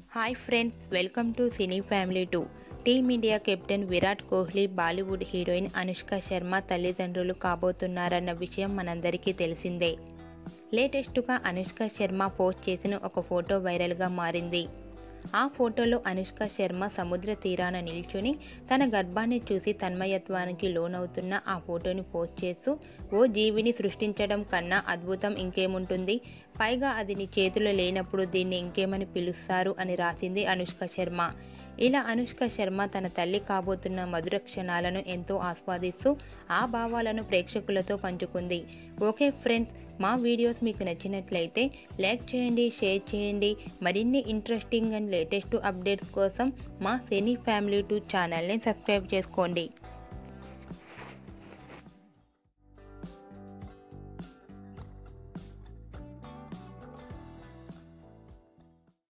hi friends welcome to cine family two team India captain Virat Kohli Bollywood heroine Anushka Sharma తల్లిదండ్రులు కాబోతున్నారన్న విషయం మనందరికీ తెలిసిందే లేటెస్ట్గా అనుష్క శర్మ పోస్ట్ చేసిన ఒక ఫోటో వైరల్గా మారింది ఆ ఫోటోలో అనుష్క శర్మ సముద్ర తీరాన నిల్చుని తన గర్భాన్ని చూసి తన్మయత్వానికి లోనవుతున్న ఆ ఫోటోని పోస్ట్ చేస్తూ ఓ జీవిని సృష్టించడం కన్నా అద్భుతం ఇంకేముంటుంది పైగా అది నీ చేతిలో లేనప్పుడు దీన్ని ఇంకేమని పిలుస్తారు అని రాసింది అనుష్క శర్మ ఇలా అనుష్క శర్మ తన తల్లి కాబోతున్న మధుర క్షణాలను ఎంతో ఆస్వాదిస్తూ ఆ భావాలను ప్రేక్షకులతో పంచుకుంది ఓకే ఫ్రెండ్స్ మా వీడియోస్ మీకు నచ్చినట్లయితే లైక్ చేయండి షేర్ చేయండి మరిన్ని ఇంట్రెస్టింగ్ అండ్ లేటెస్ట్ అప్డేట్స్ కోసం మా సినీ ఫ్యామిలీ టూ ఛానల్ని సబ్స్క్రైబ్ చేసుకోండి